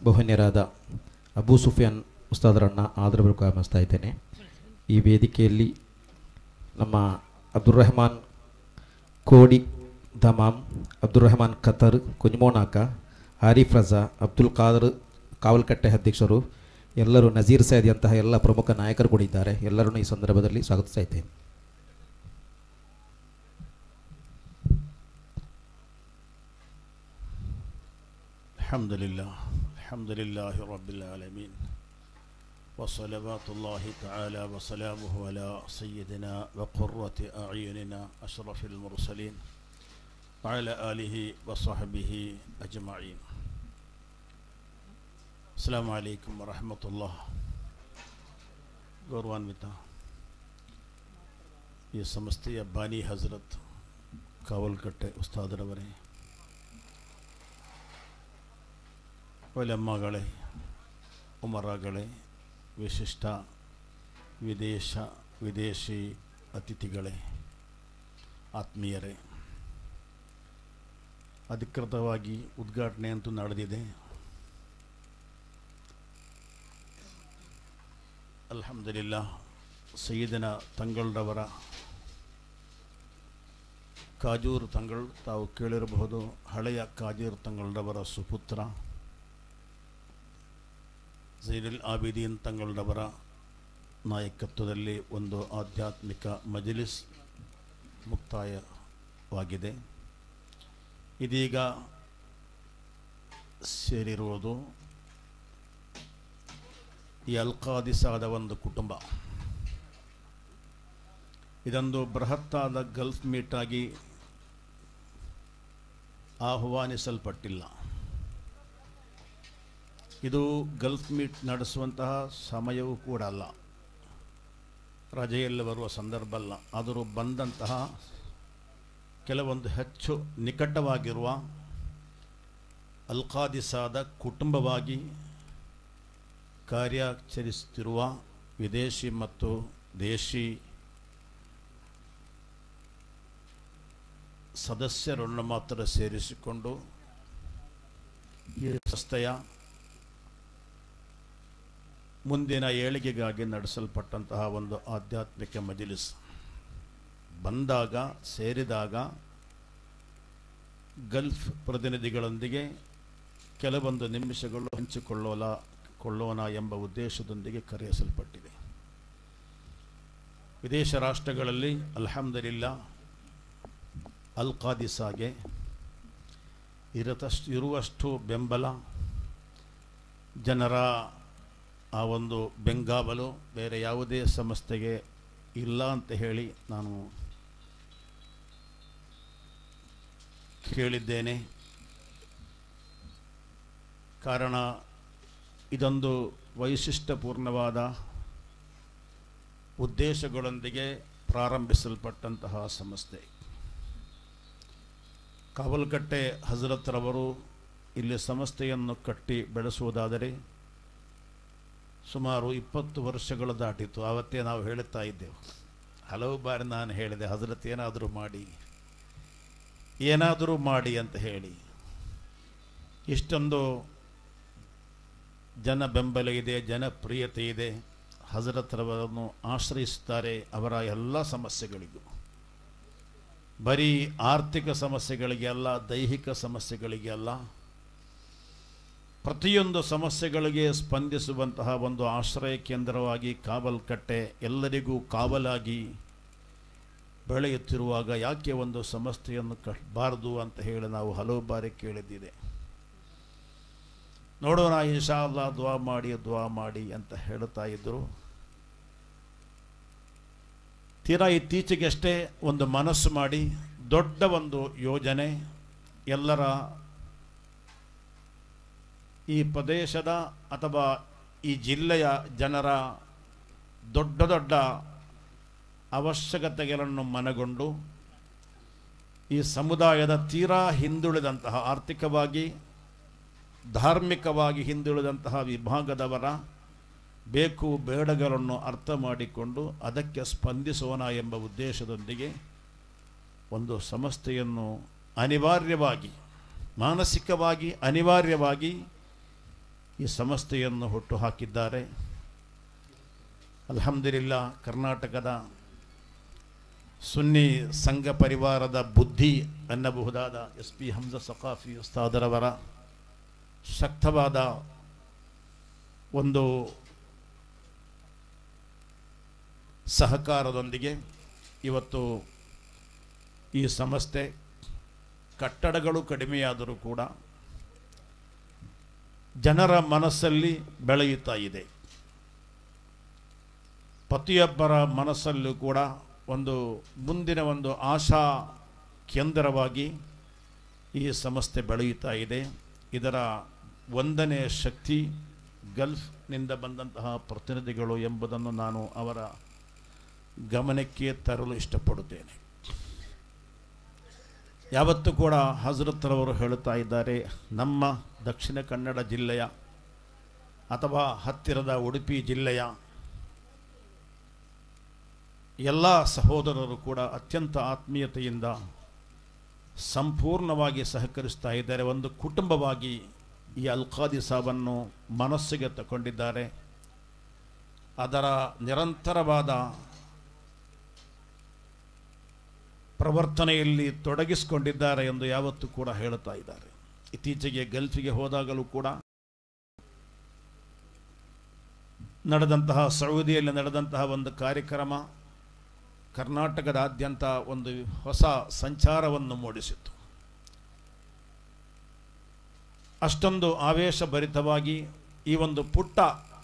ಬಹುನ್ಯರಾದ Abu Sufiyan ಉಸ್ತಾದರನ್ನು ಆದರಬೇಕು ಆಮಿಸ್ತಾ ಇದ್ದೇನೆ ಈ ವೇದಿಕೆಯಲ್ಲಿ ನಮ್ಮ ಅಬ್ದುಲ್ ರೆಹಮಾನ್ ಕೋಡಿ ದಮಾಮ್ ಅಬ್ದುಲ್ ರೆಹಮಾನ್ ಖತರ್ ಕುಂಜ್ಮೋನಾಕ ಆರಿಫ್ ರಜಾ ಅಬ್ದುಲ್ ಖಾದರ್ ಕಾವಲ್ಕಟ್ಟೆ ಅಧ್ಯಕ್ಷರು ಎಲ್ಲರೂ ನಜೀರ್ ಸೈದಿಯಂತಹ ಎಲ್ಲ ಪ್ರಮುಖ ನಾಯಕರು ಕೂಡ ಇದ್ದಾರೆ ಎಲ್ಲರನ್ನು ಈ ಸಂದರ್ಭದಲ್ಲಿ ಸ್ವಾಗತಿಸ್ತಾ ಇದ್ದೇನೆ الحمد لله الحمد لله رب العالمين وصلوات الله تعالى وسلامه على سيدنا وقرة أعيننا أشرف المرسلين وعلى آله وصحبه أجمعين السلام عليكم ورحمة الله ಗೌರವಾನ್ವಿತ ಈ ಸಂಸ್ಥೆಯ ಬಾನಿ ಹಜರತ್ ಕಾವಲ್ಕಟ್ಟೆ ಉಸ್ತಾದರವರೇ ಒಲೆಮ್ಮಗಳೇ ಉಮರಗಳೇ ವಿಶಿಷ್ಟ ವಿದೇಶ ವಿದೇಶಿ ಅತಿಥಿಗಳೇ ಆತ್ಮೀಯರೇ ಅಧಿಕೃತವಾಗಿ ಉದ್ಘಾಟನೆ ಅಂತೂ ನಡೆದಿದೆ ಅಲ್ಹಮ್ದುಲಿಲ್ಲ ಸೈಯದನ ತಂಗಳರವರ ಕಾಜೂರು ತಂಗಳ್ ತಾವು ಕೇಳಿರಬಹುದು ಹಳೆಯ ಕಾಜೂರು ತಂಗಳರವರ ಸುಪುತ್ರ ಜೈನುಲ್ ಆಬಿದೀನ್ ತಂಗಳರವರ ನಾಯಕತ್ವದಲ್ಲಿ ಒಂದು ಆಧ್ಯಾತ್ಮಿಕ ಮಜಲಿಸ್ ಮುಕ್ತಾಯವಾಗಿದೆ ಇದೀಗ ಸೇರಿರುವುದು ಈ ಅಲ್ಕಾದಿಸಾದ ಒಂದು ಕುಟುಂಬ ಇದೊಂದು ಬೃಹತ್ತಾದ ಗಲ್ಫ್ ಮೀಟಾಗಿ ಆಹ್ವಾನಿಸಲ್ಪಟ್ಟಿಲ್ಲ ಇದು ಗಲ್ಫ್ ಮೀಟ್ ನಡೆಸುವಂತಹ ಸಮಯವೂ ಕೂಡ ಅಲ್ಲ ರಜೆಯಲ್ಲಿ ಬರುವ ಸಂದರ್ಭ ಅಲ್ಲ ಆದರೂ ಬಂದಂತಹ ಕೆಲವೊಂದು ಹೆಚ್ಚು ನಿಕಟವಾಗಿರುವ ಅಲ್ಕಾದಿಸಾದ ಕುಟುಂಬವಾಗಿ ಕಾರ್ಯಾಚರಿಸುತ್ತಿರುವ ವಿದೇಶಿ ಮತ್ತು ದೇಶಿ ಸದಸ್ಯರನ್ನು ಮಾತ್ರ ಸೇರಿಸಿಕೊಂಡು ಈ ಸಂಸ್ಥೆಯ ಮುಂದಿನ ಏಳಿಗೆಗಾಗಿ ನಡೆಸಲ್ಪಟ್ಟಂತಹ ಒಂದು ಆಧ್ಯಾತ್ಮಿಕ ಮಜಿಲಿಸ್ ಬಂದಾಗ ಸೇರಿದಾಗ ಗಲ್ಫ್ ಪ್ರತಿನಿಧಿಗಳೊಂದಿಗೆ ಕೆಲವೊಂದು ನಿಮಿಷಗಳು ಹಂಚಿಕೊಳ್ಳೋಲ ಕೊಳ್ಳೋಣ ಎಂಬ ಉದ್ದೇಶದೊಂದಿಗೆ ಕರೆಯಿಸಲ್ಪಟ್ಟಿದೆ ವಿದೇಶ ರಾಷ್ಟ್ರಗಳಲ್ಲಿ ಅಲ್ಹಮ್ದುಲಿಲ್ಲ ಅಲ್ ಖಾದಿಸಾಗೆ ಇರತಷ್ಟು ಇರುವಷ್ಟು ಬೆಂಬಲ ಜನರ ಆ ಒಂದು ಬೆಂಗಾವಲು ಬೇರೆ ಯಾವುದೇ ಸಂಸ್ಥೆಗೆ ಇಲ್ಲ ಅಂತ ಹೇಳಿ ನಾನು ಕೇಳಿದ್ದೇನೆ ಕಾರಣ ಇದೊಂದು ವೈಶಿಷ್ಟ್ಯಪೂರ್ಣವಾದ ಉದ್ದೇಶಗಳೊಂದಿಗೆ ಪ್ರಾರಂಭಿಸಲ್ಪಟ್ಟಂತಹ ಸಂಸ್ಥೆ ಕಾವಲ್ಕಟ್ಟೆ ಹಜರತ್ರವರು ಇಲ್ಲಿ ಸಂಸ್ಥೆಯನ್ನು ಕಟ್ಟಿ ಬೆಳೆಸುವುದಾದರೆ ಸುಮಾರು ಇಪ್ಪತ್ತು ವರ್ಷಗಳು ದಾಟಿತು ಆವತ್ತೇ ನಾವು ಹೇಳುತ್ತಾ ಇದ್ದೆವು ಹಲವು ಬಾರಿ ನಾನು ಹೇಳಿದೆ ಹಜರತ್ ಏನಾದರೂ ಮಾಡಿ ಏನಾದರೂ ಮಾಡಿ ಅಂತ ಹೇಳಿ ಇಷ್ಟೊಂದು ಜನ ಬೆಂಬಲ ಇದೆ ಜನಪ್ರಿಯತೆ ಇದೆ ಹಜರತ್ರವರನ್ನು ಆಶ್ರಯಿಸುತ್ತಾರೆ ಅವರ ಎಲ್ಲ ಸಮಸ್ಯೆಗಳಿಗೂ ಬರೀ ಆರ್ಥಿಕ ಸಮಸ್ಯೆಗಳಿಗೆ ಅಲ್ಲ ದೈಹಿಕ ಸಮಸ್ಯೆಗಳಿಗೆ ಅಲ್ಲ ಪ್ರತಿಯೊಂದು ಸಮಸ್ಯೆಗಳಿಗೆ ಸ್ಪಂದಿಸುವಂತಹ ಒಂದು ಆಶ್ರಯ ಕೇಂದ್ರವಾಗಿ ಕಾವಲ್ಕಟ್ಟೆ ಎಲ್ಲರಿಗೂ ಕಾವಲಾಗಿ ಬೆಳೆಯುತ್ತಿರುವಾಗ ಯಾಕೆ ಒಂದು ಸಮಸ್ಯೆಯನ್ನು ಕಟ್ಟಬಾರದು ಅಂತ ಹೇಳಿ ನಾವು ಹಲವು ಬಾರಿ ಕೇಳಿದ್ದಿದೆ ನೋಡೋಣ ಇನ್ಶಾ ಅಲ್ಲಾ ದ್ವಾ ಮಾಡಿ ದ್ವಾ ಮಾಡಿ ಅಂತ ಹೇಳ್ತಾ ಇದ್ದರು ತೀರಾ ಇತ್ತೀಚೆಗಷ್ಟೇ ಒಂದು ಮನಸ್ಸು ಮಾಡಿ ದೊಡ್ಡ ಒಂದು ಯೋಜನೆ ಎಲ್ಲರ ಈ ಪ್ರದೇಶದ ಅಥವಾ ಈ ಜಿಲ್ಲೆಯ ಜನರ ದೊಡ್ಡ ದೊಡ್ಡ ಅವಶ್ಯಕತೆಗಳನ್ನು ಮನಗೊಂಡು ಈ ಸಮುದಾಯದ ತೀರಾ ಹಿಂದುಳಿದಂತಹ ಆರ್ಥಿಕವಾಗಿ ಧಾರ್ಮಿಕವಾಗಿ ಹಿಂದುಳಿದಂತಹ ವಿಭಾಗದವರ ಬೇಕು ಬೇಡಗಳನ್ನು ಅರ್ಥ ಮಾಡಿಕೊಂಡು ಅದಕ್ಕೆ ಸ್ಪಂದಿಸೋಣ ಎಂಬ ಉದ್ದೇಶದೊಂದಿಗೆ ಒಂದು ಸಂಸ್ಥೆಯನ್ನು ಅನಿವಾರ್ಯವಾಗಿ ಮಾನಸಿಕವಾಗಿ ಅನಿವಾರ್ಯವಾಗಿ ಈ ಸಂಸ್ಥೆಯನ್ನು ಹುಟ್ಟು ಹಾಕಿದ್ದಾರೆ ಅಲ್ಹಮ್ದುಲಿಲ್ಲ ಕರ್ನಾಟಕದ ಸುನ್ನಿ ಸಂಘ ಪರಿವಾರದ ಬುದ್ಧಿ ಅನ್ನಬಹುದಾದ ಎಸ್ ಪಿ ಹಮ್ಜ ಸಖಾಫಿ ಉಸ್ತಾದರವರ ಶಕ್ತವಾದ ಒಂದು ಸಹಕಾರದೊಂದಿಗೆ ಇವತ್ತು ಈ ಸಂಸ್ಥೆ ಕಟ್ಟಡಗಳು ಕಡಿಮೆಯಾದರೂ ಕೂಡ ಜನರ ಮನಸ್ಸಲ್ಲಿ ಬೆಳೆಯುತ್ತಾ ಇದೆ ಪ್ರತಿಯೊಬ್ಬರ ಮನಸ್ಸಲ್ಲೂ ಕೂಡ ಒಂದು ಮುಂದಿನ ಒಂದು ಆಶಾ ಕೇಂದ್ರವಾಗಿ ಈ ಸಂಸ್ಥೆ ಬೆಳೆಯುತ್ತಾ ಇದೆ ಇದರ ಒಂದನೇ ಶಕ್ತಿ ಗಲ್ಫ್ನಿಂದ ಬಂದಂತಹ ಪ್ರತಿನಿಧಿಗಳು ಎಂಬುದನ್ನು ನಾನು ಅವರ ಗಮನಕ್ಕೆ ತರಲು ಇಷ್ಟಪಡುತ್ತೇನೆ ಯಾವತ್ತೂ ಕೂಡ ಹಜರತ್ರವರು ಹೇಳುತ್ತಾ ಇದ್ದಾರೆ ನಮ್ಮ ದಕ್ಷಿಣ ಕನ್ನಡ ಜಿಲ್ಲೆಯ ಅಥವಾ ಹತ್ತಿರದ ಉಡುಪಿ ಜಿಲ್ಲೆಯ ಎಲ್ಲ ಸಹೋದರರು ಕೂಡ ಅತ್ಯಂತ ಆತ್ಮೀಯತೆಯಿಂದ ಸಂಪೂರ್ಣವಾಗಿ ಸಹಕರಿಸ್ತಾ ಇದ್ದಾರೆ ಒಂದು ಕುಟುಂಬವಾಗಿ ಈ ಅಲ್ಕಾದಿ ಸಾಬನ್ನು ಮನಸ್ಸಿಗೆ ತಗೊಂಡಿದ್ದಾರೆ ಅದರ ನಿರಂತರವಾದ ಪ್ರವರ್ತನೆಯಲ್ಲಿ ತೊಡಗಿಸಿಕೊಂಡಿದ್ದಾರೆ ಎಂದು ಯಾವತ್ತೂ ಕೂಡ ಹೇಳುತ್ತಾ ಇದ್ದಾರೆ ಇತ್ತೀಚೆಗೆ ಗಲ್ಫಿಗೆ ಹೋದಾಗಲೂ ಕೂಡ ನಡೆದಂತಹ ಸೌದಿಯಲ್ಲಿ ನಡೆದಂತಹ ಒಂದು ಕಾರ್ಯಕ್ರಮ ಕರ್ನಾಟಕದಾದ್ಯಂತ ಒಂದು ಹೊಸ ಸಂಚಾರವನ್ನು ಮೂಡಿಸಿತು ಅಷ್ಟೊಂದು ಆವೇಶಭರಿತವಾಗಿ ಈ ಒಂದು ಪುಟ್ಟ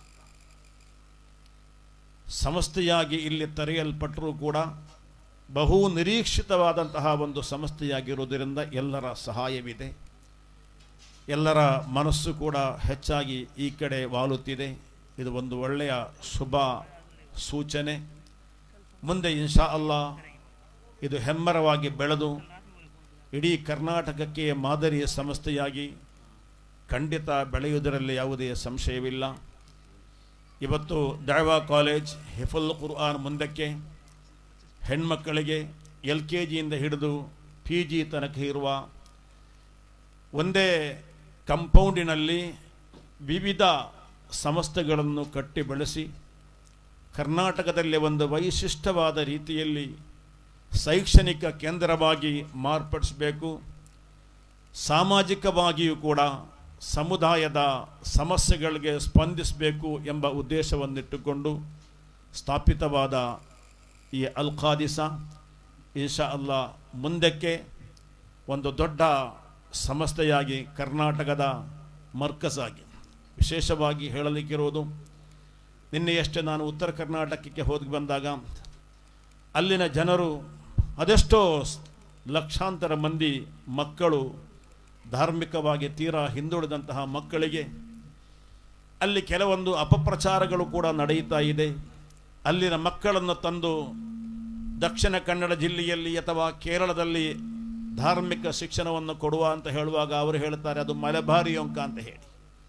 ಸಂಸ್ಥೆಯಾಗಿ ಇಲ್ಲಿ ತೆರೆಯಲ್ಪಟ್ಟರೂ ಕೂಡ ಬಹು ನಿರೀಕ್ಷಿತವಾದಂತಹ ಒಂದು ಸಂಸ್ಥೆಯಾಗಿರುವುದರಿಂದ ಎಲ್ಲರ ಸಹಾಯವಿದೆ ಎಲ್ಲರ ಮನಸ್ಸು ಕೂಡ ಹೆಚ್ಚಾಗಿ ಈ ಕಡೆ ವಾಲುತ್ತಿದೆ ಇದು ಒಂದು ಒಳ್ಳೆಯ ಶುಭ ಸೂಚನೆ ಮುಂದೆ ಇನ್ಶಾ ಅಲ್ಲಾ ಇದು ಹೆಮ್ಮರವಾಗಿ ಬೆಳೆದು ಇಡೀ ಕರ್ನಾಟಕಕ್ಕೆ ಮಾದರಿಯ ಸಂಸ್ಥೆಯಾಗಿ ಖಂಡಿತ ಬೆಳೆಯುವುದರಲ್ಲಿ ಯಾವುದೇ ಸಂಶಯವಿಲ್ಲ ಇವತ್ತು ದಾವಾ ಕಾಲೇಜ್ ಹಿಫುಲ್ ಕುರ್ಆನ್ ಮುಂದಕ್ಕೆ ಹೆಣ್ಮಕ್ಕಳಿಗೆ ಎಲ್ ಕೆ ಜಿಯಿಂದ ಹಿಡಿದು ಪಿ ಜಿ ತನಕ ಇರುವ ಒಂದೇ ಕಂಪೌಂಡಿನಲ್ಲಿ ವಿವಿಧ ಸಂಸ್ಥೆಗಳನ್ನು ಕಟ್ಟಿ ಬೆಳೆಸಿ ಕರ್ನಾಟಕದಲ್ಲಿ ಒಂದು ವೈಶಿಷ್ಟ್ಯವಾದ ರೀತಿಯಲ್ಲಿ ಶೈಕ್ಷಣಿಕ ಕೇಂದ್ರವಾಗಿ ಮಾರ್ಪಡಿಸಬೇಕು ಸಾಮಾಜಿಕವಾಗಿಯೂ ಕೂಡ ಸಮುದಾಯದ ಸಮಸ್ಯೆಗಳಿಗೆ ಸ್ಪಂದಿಸಬೇಕು ಎಂಬ ಉದ್ದೇಶವನ್ನಿಟ್ಟುಕೊಂಡು ಸ್ಥಾಪಿತವಾದ ಈ ಅಲ್ ಖಾದಿಸ ಇನ್ಶಾ ಅಲ್ಲಾ ಮುಂದಕ್ಕೆ ಒಂದು ದೊಡ್ಡ ಸಂಸ್ಥೆಯಾಗಿ ಕರ್ನಾಟಕದ ಮರ್ಕಜಾಗಿ ವಿಶೇಷವಾಗಿ ಹೇಳಲಿಕ್ಕಿರುವುದು ನಿನ್ನೆಯಷ್ಟೇ ನಾನು ಉತ್ತರ ಕರ್ನಾಟಕಕ್ಕೆ ಹೋಗಿ ಬಂದಾಗ ಅಲ್ಲಿನ ಜನರು ಅದೆಷ್ಟೋ ಲಕ್ಷಾಂತರ ಮಂದಿ ಮಕ್ಕಳು ಧಾರ್ಮಿಕವಾಗಿ ತೀರಾ ಹಿಂದುಳಿದಂತಹ ಮಕ್ಕಳಿಗೆ ಅಲ್ಲಿ ಕೆಲವೊಂದು ಅಪಪ್ರಚಾರಗಳು ಕೂಡ ನಡೆಯುತ್ತಾ ಇದೆ ಅಲ್ಲಿನ ಮಕ್ಕಳನ್ನು ತಂದು ದಕ್ಷಿಣ ಕನ್ನಡ ಜಿಲ್ಲೆಯಲ್ಲಿ ಅಥವಾ ಕೇರಳದಲ್ಲಿ ಧಾರ್ಮಿಕ ಶಿಕ್ಷಣವನ್ನು ಕೊಡುವ ಅಂತ ಹೇಳುವಾಗ ಅವರು ಹೇಳ್ತಾರೆ ಅದು ಮಲೆಬಾರಿ ಅಂಕ ಅಂತ ಹೇಳಿ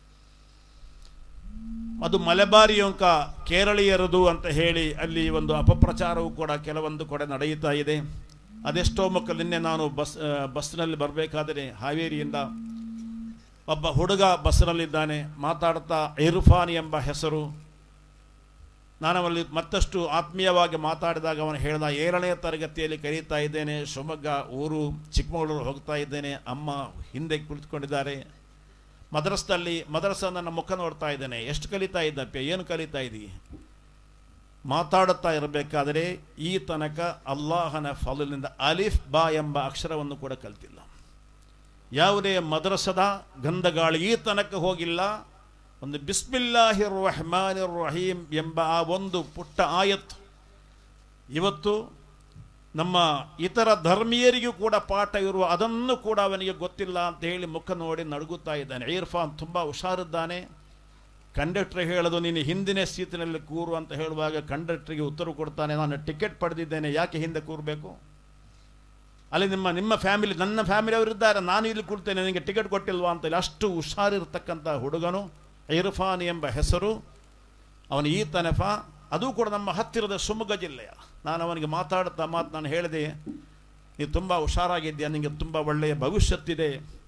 ಅದು ಮಲೆಬಾರಿ ಅಂಕ ಕೇರಳೀಯರದು ಅಂತ ಹೇಳಿ ಅಲ್ಲಿ ಒಂದು ಅಪಪ್ರಚಾರವು ಕೂಡ ಕೆಲವೊಂದು ಕಡೆ ನಡೆಯುತ್ತಾ ಇದೆ ಅದೆಷ್ಟೋ ಮಕ್ಕಳು ನಿನ್ನೆ ನಾನು ಬಸ್ ಬಸ್ನಲ್ಲಿ ಬರಬೇಕಾದರೆ ಹಾವೇರಿಯಿಂದ ಒಬ್ಬ ಹುಡುಗ ಬಸ್ನಲ್ಲಿದ್ದಾನೆ ಮಾತಾಡ್ತಾ ಇರ್ಫಾನ್ ಎಂಬ ಹೆಸರು ನಾನು ಅವಲ್ಲಿ ಮತ್ತಷ್ಟು ಆತ್ಮೀಯವಾಗಿ ಮಾತಾಡಿದಾಗ ಅವನು ಹೇಳ್ದ ಏಳನೇ ತರಗತಿಯಲ್ಲಿ ಕರೀತಾ ಇದ್ದೇನೆ ಶಿವಮೊಗ್ಗ ಊರು ಚಿಕ್ಕಮಗಳೂರು ಹೋಗ್ತಾ ಇದ್ದೇನೆ ಅಮ್ಮ ಹಿಂದೆ ಕುಳಿತುಕೊಂಡಿದ್ದಾರೆ ಮದ್ರಸದಲ್ಲಿ ಮದ್ರಸ ನನ್ನ ಮುಖ ನೋಡ್ತಾ ಇದ್ದೇನೆ ಎಷ್ಟು ಕಲಿತಾ ಇದ್ದಪ್ಪ ಏನು ಕಲಿತಾ ಇದ್ದೀ ಮಾತಾಡುತ್ತಾ ಇರಬೇಕಾದರೆ ಈ ತನಕ ಅಲ್ಲಾಹನ ಫಲಿನಿಂದ ಅಲಿಫ್ ಬಾ ಎಂಬ ಅಕ್ಷರವನ್ನು ಕೂಡ ಕಲ್ತಿಲ್ಲ ಯಾವುದೇ ಮದ್ರಸದ ಗಂಧಗಾಳಿ ಈ ತನಕ ಹೋಗಿಲ್ಲ ಒಂದು ಬಿಸ್ಮಿಲ್ಲಾಹಿರ್ ರಹಮಾನಿರ್ ರಹೀಂ ಎಂಬ ಆ ಒಂದು ಪುಟ್ಟ ಆಯತ್ ಇವತ್ತು ನಮ್ಮ ಇತರ ಧರ್ಮೀಯರಿಗೂ ಕೂಡ ಪಾಠ ಇರುವ ಅದನ್ನು ಕೂಡ ಅವನಿಗೆ ಗೊತ್ತಿಲ್ಲ ಅಂತ ಹೇಳಿ ಮುಖ ನೋಡಿ ನಡುಗುತ್ತಾ ಇದ್ದಾನೆ ಇರ್ಫಾನ್ ತುಂಬ ಹುಷಾರಿದ್ದಾನೆ ಕಂಡಕ್ಟರ್ ಹೇಳೋದು ನೀನು ಹಿಂದಿನ ಸೀಟಿನಲ್ಲಿ ಕೂರು ಅಂತ ಹೇಳುವಾಗ ಕಂಡಕ್ಟರ್ಗೆ ಉತ್ತರ ಕೊಡ್ತಾನೆ ನಾನು ಟಿಕೆಟ್ ಪಡೆದಿದ್ದೇನೆ ಯಾಕೆ ಹಿಂದೆ ಕೂರಬೇಕು ಅಲ್ಲಿ ನಿಮ್ಮ ನಿಮ್ಮ ಫ್ಯಾಮಿಲಿ ನನ್ನ ಫ್ಯಾಮಿಲಿ ಅವರಿದ್ದಾರೆ ನಾನು ಇಲ್ಲಿ ಕೂರ್ತೇನೆ ನಿನಗೆ ಟಿಕೆಟ್ ಕೊಟ್ಟಿಲ್ವಾ ಅಂತ ಹೇಳಿ ಅಷ್ಟು ಹುಷಾರಿರ್ತಕ್ಕಂಥ ಹುಡುಗನು ಇರ್ಫಾನ್ ಎಂಬ ಹೆಸರು ಅವನು ಈ ತನಫ ಅದು ಕೂಡ ನಮ್ಮ ಹತ್ತಿರದ ಶಿವಮೊಗ್ಗ ಜಿಲ್ಲೆಯ ನಾನು ಅವನಿಗೆ ಮಾತಾಡ್ತಾ ಮಾತು ನಾನು ಹೇಳಿದೆ ನೀನು ತುಂಬ ಹುಷಾರಾಗಿದ್ದೀಯ ನಿನಗೆ ತುಂಬ ಒಳ್ಳೆಯ ಭವಿಷ್ಯತ್ತಿದೆ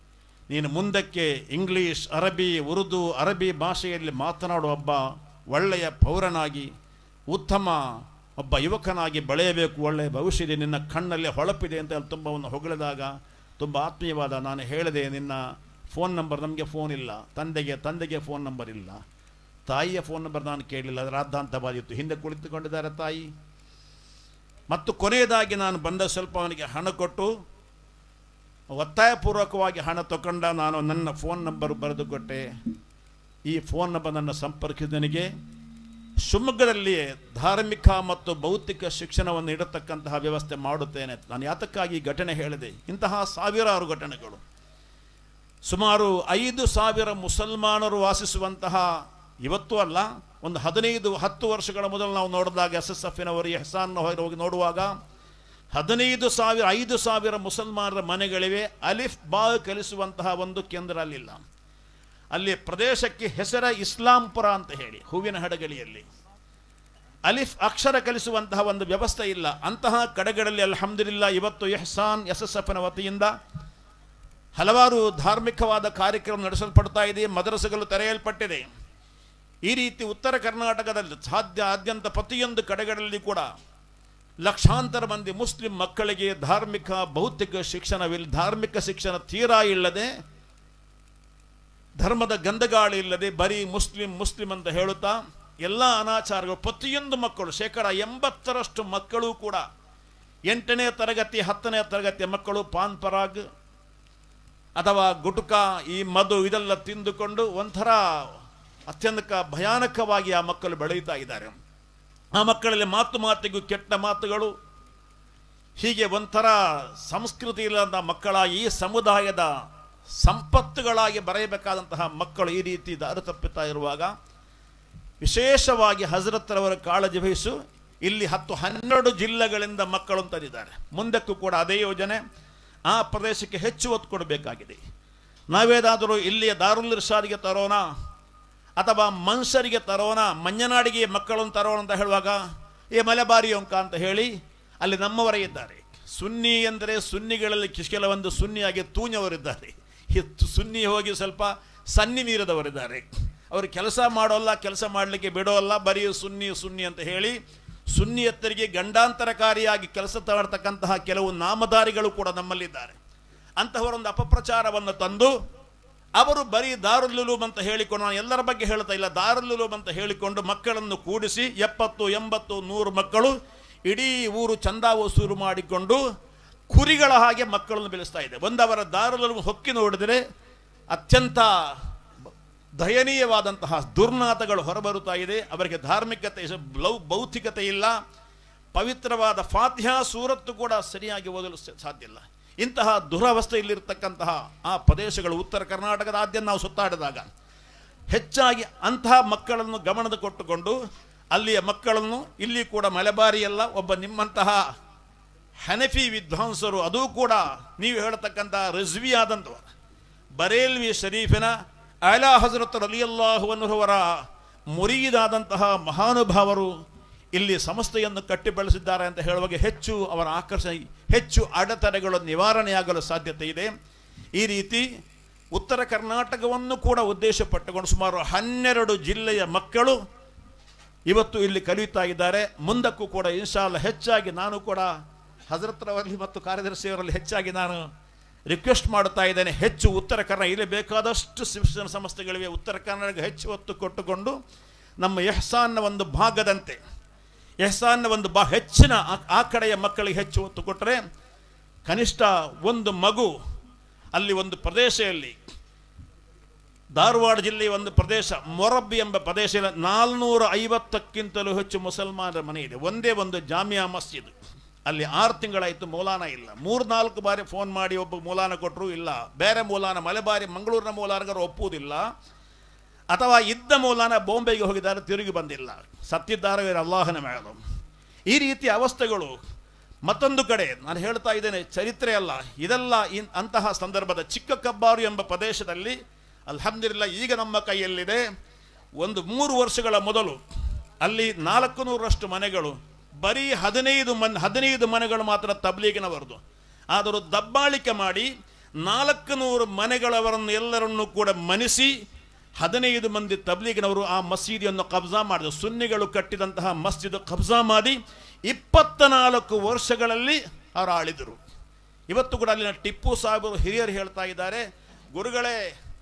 ನೀನು ಮುಂದಕ್ಕೆ ಇಂಗ್ಲೀಷ್ ಅರಬಿ ಉರ್ದು ಅರಬಿ ಭಾಷೆಯಲ್ಲಿ ಮಾತನಾಡುವ ಒಬ್ಬ ಒಳ್ಳೆಯ ಪೌರನಾಗಿ ಉತ್ತಮ ಒಬ್ಬ ಯುವಕನಾಗಿ ಬೆಳೆಯಬೇಕು ಒಳ್ಳೆಯ ಭವಿಷ್ಯದ ನಿನ್ನ ಕಣ್ಣಲ್ಲಿ ಹೊಳಪಿದೆ ಅಂತ ಅಲ್ಲಿ ತುಂಬ ಒಂದು ಹೊಗಳಿದಾಗ ತುಂಬ ಆತ್ಮೀಯವಾದ ನಾನು ಹೇಳಿದೆ ನಿನ್ನ ಫೋನ್ ನಂಬರ್ ನಮಗೆ ಫೋನ್ ಇಲ್ಲ ತಂದೆಗೆ ತಂದೆಗೆ ಫೋನ್ ನಂಬರ್ ಇಲ್ಲ ತಾಯಿಯ ಫೋನ್ ನಂಬರ್ ನಾನು ಕೇಳಲಿಲ್ಲ ಅದರ ರಾದ್ದಾಂತವಾದಿತ್ತು ಹಿಂದೆ ಕುಳಿತುಕೊಂಡಿದ್ದಾರೆ ತಾಯಿ ಮತ್ತು ಕೊನೆಯದಾಗಿ ನಾನು ಬಂದ ಸ್ವಲ್ಪ ಅವನಿಗೆ ಹಣ ಕೊಟ್ಟು ಒತ್ತಾಯಪೂರ್ವಕವಾಗಿ ಹಣ ತಗೊಂಡ ನಾನು ನನ್ನ ಫೋನ್ ನಂಬರ್ ಬರೆದು ಕೊಟ್ಟೆ ಈ ಫೋನ್ ನಂಬರ್ ನನ್ನ ಸಂಪರ್ಕಿಸಿದನಿಗೆ ಶಿವಮೊಗ್ಗದಲ್ಲಿ ಧಾರ್ಮಿಕ ಮತ್ತು ಭೌತಿಕ ಶಿಕ್ಷಣವನ್ನು ನೀಡತಕ್ಕಂತಹ ವ್ಯವಸ್ಥೆ ಮಾಡುತ್ತೇನೆ ನಾನು ಯಾತಕ್ಕಾಗಿ ಈ ಘಟನೆ ಹೇಳಿದೆ ಇಂತಹ ಸಾವಿರಾರು ಘಟನೆಗಳು ಸುಮಾರು ಐದು ಸಾವಿರ ಮುಸಲ್ಮಾನರು ವಾಸಿಸುವಂತಹ ಇವತ್ತು ಅಲ್ಲ ಒಂದು ಹದಿನೈದು ಹತ್ತು ವರ್ಷಗಳ ಮೊದಲು ನಾವು ನೋಡಿದಾಗ ಎಸ್ ಎಸ್ ಎಫ್ನವರು ಎಹ್ಸಾನ್ ಹೋಗಿ ನೋಡುವಾಗ ಹದಿನೈದು ಸಾವಿರ ಐದು ಸಾವಿರ ಮುಸಲ್ಮಾನರ ಮನೆಗಳಿವೆ ಅಲಿಫ್ ಬಾ ಕಲಿಸುವಂತಹ ಒಂದು ಕೇಂದ್ರ ಅಲ್ಲಿಲ್ಲ ಅಲ್ಲಿ ಪ್ರದೇಶಕ್ಕೆ ಹೆಸರ ಇಸ್ಲಾಂಪುರ ಅಂತ ಹೇಳಿ ಹೂವಿನ ಹಡಗಲಿಯಲ್ಲಿ ಅಲಿಫ್ ಅಕ್ಷರ ಕಲಿಸುವಂತಹ ಒಂದು ವ್ಯವಸ್ಥೆ ಇಲ್ಲ ಅಂತಹ ಕಡೆಗಳಲ್ಲಿ ಅಲ್ಹಮ್ದುಲಿಲ್ಲ ಇವತ್ತು ಎಹ್ಸಾನ್ ಎಸ್ ಎಸ್ ಎಫ್ನ ವತಿಯಿಂದ ಹಲವಾರು ಧಾರ್ಮಿಕವಾದ ಕಾರ್ಯಕ್ರಮ ನಡೆಸಲ್ಪಡ್ತಾ ಇದೆ ಮದರಸಗಳು ತೆರೆಯಲ್ಪಟ್ಟಿದೆ ಈ ರೀತಿ ಉತ್ತರ ಕರ್ನಾಟಕದಲ್ಲಿ ಸಾಧ್ಯ ಆದ್ಯಂತ ಪ್ರತಿಯೊಂದು ಕಡೆಗಳಲ್ಲಿ ಕೂಡ ಲಕ್ಷಾಂತರ ಮಂದಿ ಮುಸ್ಲಿಂ ಮಕ್ಕಳಿಗೆ ಧಾರ್ಮಿಕ ಭೌತಿಕ ಶಿಕ್ಷಣವಿಲ್ಲ ಧಾರ್ಮಿಕ ಶಿಕ್ಷಣ ತೀರಾ ಇಲ್ಲದೆ ಧರ್ಮದ ಗಂಧಗಾಳಿ ಇಲ್ಲದೆ ಬರೀ ಮುಸ್ಲಿಂ ಮುಸ್ಲಿಂ ಅಂತ ಹೇಳುತ್ತಾ ಎಲ್ಲ ಅನಾಚಾರಗಳು ಪ್ರತಿಯೊಂದು ಮಕ್ಕಳು ಶೇಕಡ ಎಂಬತ್ತರಷ್ಟು ಮಕ್ಕಳು ಕೂಡ ಎಂಟನೇ ತರಗತಿ ಹತ್ತನೇ ತರಗತಿಯ ಮಕ್ಕಳು ಪಾನ್ ಪರಾಗ್ ಅಥವಾ ಗುಟುಕ ಈ ಮಧು ಇದೆಲ್ಲ ತಿಂದುಕೊಂಡು ಒಂಥರ ಅತ್ಯಂತ ಭಯಾನಕವಾಗಿ ಆ ಮಕ್ಕಳು ಬೆಳೆಯುತ್ತಾ ಇದ್ದಾರೆ ಆ ಮಕ್ಕಳಲ್ಲಿ ಮಾತು ಮಾತಿಗೂ ಕೆಟ್ಟ ಮಾತುಗಳು ಹೀಗೆ ಒಂಥರ ಸಂಸ್ಕೃತಿ ಇಲ್ಲದ ಮಕ್ಕಳ ಈ ಸಮುದಾಯದ ಸಂಪತ್ತುಗಳಾಗಿ ಬರೆಯಬೇಕಾದಂತಹ ಮಕ್ಕಳು ಈ ರೀತಿ ದಾರಿ ತಪ್ಪುತ್ತಾ ಇರುವಾಗ ವಿಶೇಷವಾಗಿ ಹಜರತ್ರವರ ಕಾಳಜಿ ವಹಿಸು ಇಲ್ಲಿ ಹತ್ತು ಹನ್ನೆರಡು ಜಿಲ್ಲೆಗಳಿಂದ ಮಕ್ಕಳು ತಂದಿದ್ದಾರೆ ಮುಂದಕ್ಕೂ ಕೂಡ ಅದೇ ಯೋಜನೆ ಆ ಪ್ರದೇಶಕ್ಕೆ ಹೆಚ್ಚು ಒತ್ತು ಕೊಡಬೇಕಾಗಿದೆ ನಾವೇದಾದರೂ ಇಲ್ಲಿಯ ದಾರುಲ್ ಇರ್ಷಾದಿಗೆ ತರೋಣ ಅಥವಾ ಮನ್ಸರಿಗೆ ತರೋಣ ಮಂಜನಾಡಿಗೆ ಮಕ್ಕಳನ್ನು ತರೋಣ ಅಂತ ಹೇಳುವಾಗ ಏ ಮಲೆಬಾರಿ ಅಂಕ ಅಂತ ಹೇಳಿ ಅಲ್ಲಿ ನಮ್ಮವರೇ ಇದ್ದಾರೆ ಸುನ್ನಿ ಎಂದರೆ ಸುನ್ನಿಗಳಲ್ಲಿ ಕಿಶ್- ಕೆಲವೊಂದು ಸುನ್ನಿಯಾಗಿ ತೂഞ്ഞವರಿದ್ದಾರೆ ಈ ತು- ಸುನ್ನಿ ಹೋಗಿ ಸ್ವಲ್ಪ ಸನ್ನಿ ಮೀರಿದವರಿದ್ದಾರೆ ಅವರು ಕೆಲಸ ಮಾಡೋಲ್ಲ ಕೆಲಸ ಮಾಡಲಿಕ್ಕೆ ಬಿಡೋಲ್ಲ ಬರೀ ಸುನ್ನಿ ಸುನ್ನಿ ಅಂತ ಹೇಳಿ ಸುನ್ನಿಯತ್ತರಿಗೆ ಗಂಡಾಂತರಕಾರಿಯಾಗಿ ಕೆಲಸ ಮಾಡ್ತಕ್ಕಂತಹ ಕೆಲವು ನಾಮಧಾರಿಗಳು ಕೂಡ ನಮ್ಮಲ್ಲಿದ್ದಾರೆ ಅಂತಹವರೊಂದು ಅಪಪ್ರಚಾರವನ್ನು ತಂದು ಅವರು ಬರೀ ದಾರುಲ್ಲುಲೂಮ್ ಅಂತ ಹೇಳಿಕೊಂಡು ನಾನು ಎಲ್ಲರ ಬಗ್ಗೆ ಹೇಳ್ತಾ ಇಲ್ಲ ದಾರುಲ್ಲುಲೂಮ್ ಅಂತ ಹೇಳಿಕೊಂಡು ಮಕ್ಕಳನ್ನು ಕೂಡಿಸಿ ಎಪ್ಪತ್ತು ಎಂಬತ್ತು ನೂರು ಮಕ್ಕಳು ಇಡೀ ಊರು ಚಂದ ವಸೂರು ಮಾಡಿಕೊಂಡು ಕುರಿಗಳ ಹಾಗೆ ಮಕ್ಕಳನ್ನು ಬೆಳೆಸ್ತಾ ಇದೆ ಒಂದು ಅವರ ದಾರುಲ್ಲುಲೂಮ್ ಹೊಕ್ಕಿ ನೋಡಿದರೆ ಅತ್ಯಂತ ದಯನೀಯವಾದಂತಹ ದುರ್ನಾತಗಳು ಹೊರಬರುತ್ತಾ ಇದೆ ಅವರಿಗೆ ಧಾರ್ಮಿಕತೆ ಲೌ ಭೌತಿಕತೆ ಇಲ್ಲ ಪವಿತ್ರವಾದ ಫಾತ್ಯಾ ಸೂರತ್ತು ಕೂಡ ಸರಿಯಾಗಿ ಓದಲು ಸ- ಸಾಧ್ಯ ಇಲ್ಲ ಇಂತಹ ದುರವಸ್ಥೆಯಲ್ಲಿರ್ತಕ್ಕಂತಹ ಆ ಪ್ರದೇಶಗಳು ಉತ್ತರ ಕರ್ನಾಟಕದಾದ್ಯಂತ ನಾವು ಸುತ್ತಾಡಿದಾಗ ಹೆಚ್ಚಾಗಿ ಅಂತಹ ಮಕ್ಕಳನ್ನು ಗಮನದ ಕೊಟ್ಟುಕೊಂಡು ಅಲ್ಲಿಯ ಮಕ್ಕಳನ್ನು ಇಲ್ಲಿ ಕೂಡ ಮಲೆಬಾರಿಯಲ್ಲ ಒಬ್ಬ ನಿಮ್ಮಂತಹ ಹನಫಿ ವಿದ್ವಾಂಸರು ಅದೂ ಕೂಡ ನೀವು ಹೇಳತಕ್ಕಂತಹ ರಿಜ್ವಿ ಆದಂಥವರು ಬರೇಲ್ವಿ ಶರೀಫಿನ ಅಲಾ ಹಜರತ್ ರಲಿಯಲ್ಲಾಹುವನ್ನವರ ಮುರಿದಾದಂತಹ ಮಹಾನುಭಾವರು ಇಲ್ಲಿ ಸಂಸ್ಥೆಯನ್ನು ಕಟ್ಟಿ ಬೆಳೆಸಿದ್ದಾರೆ ಅಂತ ಹೇಳುವಾಗ ಹೆಚ್ಚು ಅವರ ಆಕರ್ಷಣೆ ಹೆಚ್ಚು ಅಡೆತಡೆಗಳು ನಿವಾರಣೆಯಾಗಲು ಸಾಧ್ಯತೆ ಇದೆ ಈ ರೀತಿ ಉತ್ತರ ಕರ್ನಾಟಕವನ್ನು ಕೂಡ ಉದ್ದೇಶಪಟ್ಟುಕೊಂಡು ಸುಮಾರು ಹನ್ನೆರಡು ಜಿಲ್ಲೆಯ ಮಕ್ಕಳು ಇವತ್ತು ಇಲ್ಲಿ ಕಲಿಯುತ್ತಾ ಇದ್ದಾರೆ ಮುಂದಕ್ಕೂ ಕೂಡ ಇನ್ಶಾಲ್ಲ ಹೆಚ್ಚಾಗಿ ನಾನು ಕೂಡ ಹಜರತ್ರವರಲ್ಲಿ ಮತ್ತು ಕಾರ್ಯದರ್ಶಿಯವರಲ್ಲಿ ಹೆಚ್ಚಾಗಿ ನಾನು ರಿಕ್ವೆಸ್ಟ್ ಮಾಡುತ್ತಾ ಇದ್ದೇನೆ ಹೆಚ್ಚು ಉತ್ತರ ಕನ್ನಡ ಇಲ್ಲಿ ಬೇಕಾದಷ್ಟು ಶಿಕ್ಷಣ ಸಂಸ್ಥೆಗಳಿವೆ ಉತ್ತರ ಕನ್ನಡಕ್ಕೆ ಹೆಚ್ಚು ಒತ್ತು ಕೊಟ್ಟುಕೊಂಡು ನಮ್ಮ ಎಹ್ಸಾನ್ನ ಒಂದು ಭಾಗದಂತೆ ಎಹ್ಸಾನ್ನ ಒಂದು ಬಾ ಹೆಚ್ಚಿನ ಆ- ಆ ಕಡೆಯ ಮಕ್ಕಳಿಗೆ ಹೆಚ್ಚು ಒತ್ತು ಕೊಟ್ಟರೆ ಕನಿಷ್ಠ ಒಂದು ಮಗು ಅಲ್ಲಿ ಒಂದು ಪ್ರದೇಶದಲ್ಲಿ ಧಾರವಾಡ ಜಿಲ್ಲೆಯ ಒಂದು ಪ್ರದೇಶ ಮೊರಬ್ಬಿ ಎಂಬ ಪ್ರದೇಶ ನಾಲ್ನೂರ ಐವತ್ತಕ್ಕಿಂತಲೂ ಹೆಚ್ಚು ಮುಸಲ್ಮಾನರ ಮನೆ ಇದೆ ಒಂದೇ ಒಂದು ಜಾಮಿಯಾ ಮಸ್ಜಿದ್ ಅಲ್ಲಿ ಆರು ತಿಂಗಳಾಯಿತು ಮೌಲಾನ ಇಲ್ಲ ಮೂರ್ನಾಲ್ಕು ಬಾರಿ ಫೋನ್ ಮಾಡಿ ಒಬ್ಬ ಮೌಲಾನ ಕೊಟ್ಟರು ಇಲ್ಲ ಬೇರೆ ಮೌಲಾನ ಮಲೆಬಾರಿ ಮಂಗಳೂರಿನ ಮೌಲಾನಗರು ಒಪ್ಪುವುದಿಲ್ಲ ಅಥವಾ ಇದ್ದ ಮೌಲಾನ ಬಾಂಬೆಗೆ ಹೋಗಿದ್ದಾರೆ ತಿರುಗಿ ಬಂದಿಲ್ಲ ಸತ್ತಿದ್ದಾರೆ ಅಲ್ಲಾಹನ ಮೇಳಲು ಈ ರೀತಿಯ ಅವಸ್ಥೆಗಳು ಮತ್ತೊಂದು ಕಡೆ ನಾನು ಹೇಳ್ತಾ ಇದ್ದೇನೆ ಚರಿತ್ರೆ ಅಲ್ಲ ಇದೆಲ್ಲ ಇನ್ ಅಂತಹ ಸಂದರ್ಭದ ಚಿಕ್ಕ ಕಬ್ಬಾರು ಎಂಬ ಪ್ರದೇಶದಲ್ಲಿ ಅಲ್ಹಮ್ದಿಲ್ಲ ಈಗ ನಮ್ಮ ಕೈಯಲ್ಲಿದೆ ಒಂದು ಮೂರು ವರ್ಷಗಳ ಮೊದಲು ಅಲ್ಲಿ ನಾಲ್ಕು ನೂರರಷ್ಟು ಮನೆಗಳು ಬರೀ ಹದಿನೈದು ಮನ್ ಹದಿನೈದು ಮನೆಗಳು ಮಾತ್ರ ತಬ್ಲೀಗಿನವರದು ಆದರೂ ದಬ್ಬಾಳಿಕೆ ಮಾಡಿ ನಾಲ್ಕು ನೂರು ಮನೆಗಳವರನ್ನು ಎಲ್ಲರನ್ನೂ ಕೂಡ ಮನಿಸಿ ಹದಿನೈದು ಮಂದಿ ತಬ್ಲೀಗಿನವರು ಆ ಮಸೀದಿಯನ್ನು ಕಬ್ಜಾ ಮಾಡಿದರು ಸುನ್ನಿಗಳು ಕಟ್ಟಿದಂತಹ ಮಸ್ಜಿದ್ ಕಬ್ಜಾ ಮಾಡಿ ಇಪ್ಪತ್ತ ನಾಲ್ಕು ವರ್ಷಗಳಲ್ಲಿ ಅವರು ಆಳಿದರು ಇವತ್ತು ಕೂಡ ಅಲ್ಲಿನ ಟಿಪ್ಪು ಸಾಹೇಬರು ಹಿರಿಯರು ಹೇಳ್ತಾ ಇದ್ದಾರೆ ಗುರುಗಳೇ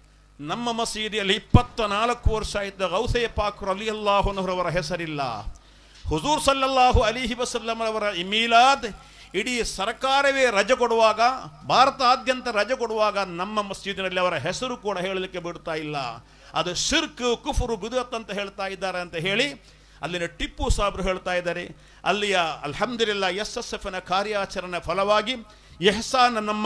ನಮ್ಮ ಮಸೀದಿಯಲ್ಲಿ ಇಪ್ಪತ್ತ ನಾಲ್ಕು ವರ್ಷ ಇದ್ದ ಗೌಸೆ ಪಾಕ್ರು ಅಲಿ ಅಲ್ಲಾಹುನವರವರ ಹೆಸರಿಲ್ಲ ಹುಜೂರ್ ಸಲ್ಲಲ್ಲಾಹು ಅಲಿಹಿ ವಸಲ್ಲಮರವರ ಮೀಲಾದ್ ಇಡೀ ಸರ್ಕಾರವೇ ರಜೆ ಕೊಡುವಾಗ ಭಾರತಾದ್ಯಂತ ರಜೆ ಕೊಡುವಾಗ ನಮ್ಮ ಮಸೀದಿನಲ್ಲಿ ಅವರ ಹೆಸರು ಕೂಡ ಹೇಳಲಿಕ್ಕೆ ಬಿಡ್ತಾ ಇಲ್ಲ ಅದು ಶಿರ್ಕ್ ಕುಫುರು ಬಿದುತ್ ಅಂತ ಹೇಳ್ತಾ ಇದ್ದಾರೆ ಅಂತ ಹೇಳಿ ಅಲ್ಲಿನ ಟಿಪ್ಪು ಸಾಬ್ರು ಹೇಳ್ತಾ ಇದ್ದಾರೆ ಅಲ್ಲಿಯ ಅಲ್ಹಮ್ದುಲಿಲ್ಲ ಎಸ್ ಎಸ್ ಎಫ್ನ ಕಾರ್ಯಾಚರಣೆ ಫಲವಾಗಿ ಎಹ್ಸಾನ್ ನಮ್ಮ